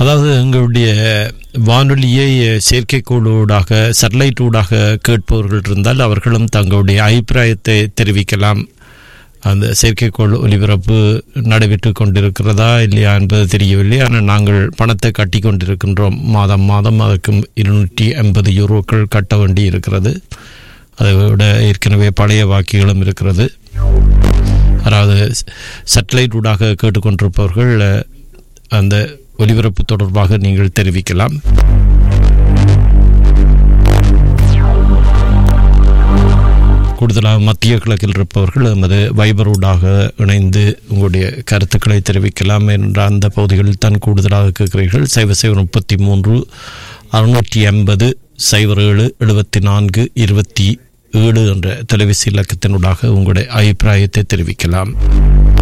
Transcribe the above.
அதாவது எங்களுடைய வானொலியை செயற்கைக்கோளூடாக சட்டலைட் ஊடாக கேட்பவர்கள் இருந்தால் அவர்களும் தங்களுடைய அபிப்பிராயத்தை தெரிவிக்கலாம் அந்த செயற்கைக்கோள் ஒலிபரப்பு நடைபெற்று கொண்டிருக்கிறதா இல்லையா என்பது தெரியவில்லை ஆனால் நாங்கள் பணத்தை கட்டி கொண்டிருக்கின்றோம் மாதம் மாதம் அதற்கு இருநூற்றி ஐம்பது யூரோக்கள் கட்ட வேண்டி இருக்கிறது அதை விட ஏற்கனவே பழைய வாக்கிகளும் இருக்கிறது அதாவது சட்டலைட் ஊடாக கேட்டுக்கொண்டிருப்பவர்கள் அந்த ஒலிபரப்பு தொடர்பாக நீங்கள் தெரிவிக்கலாம் கூடுதலாக மத்திய கிழக்கில் இருப்பவர்கள் எமது வைபரூடாக இணைந்து உங்களுடைய கருத்துக்களை தெரிவிக்கலாம் என்ற அந்த பகுதிகளில் தான் கூடுதலாக கேட்கிறீர்கள் சைவ சைவ முப்பத்தி மூன்று அறுநூற்றி ஐம்பது சைபர் ஏழு எழுபத்தி நான்கு இருபத்தி ஏழு என்ற தொலைபேசி இலக்கத்தினூடாக உங்களுடைய அபிப்பிராயத்தை தெரிவிக்கலாம்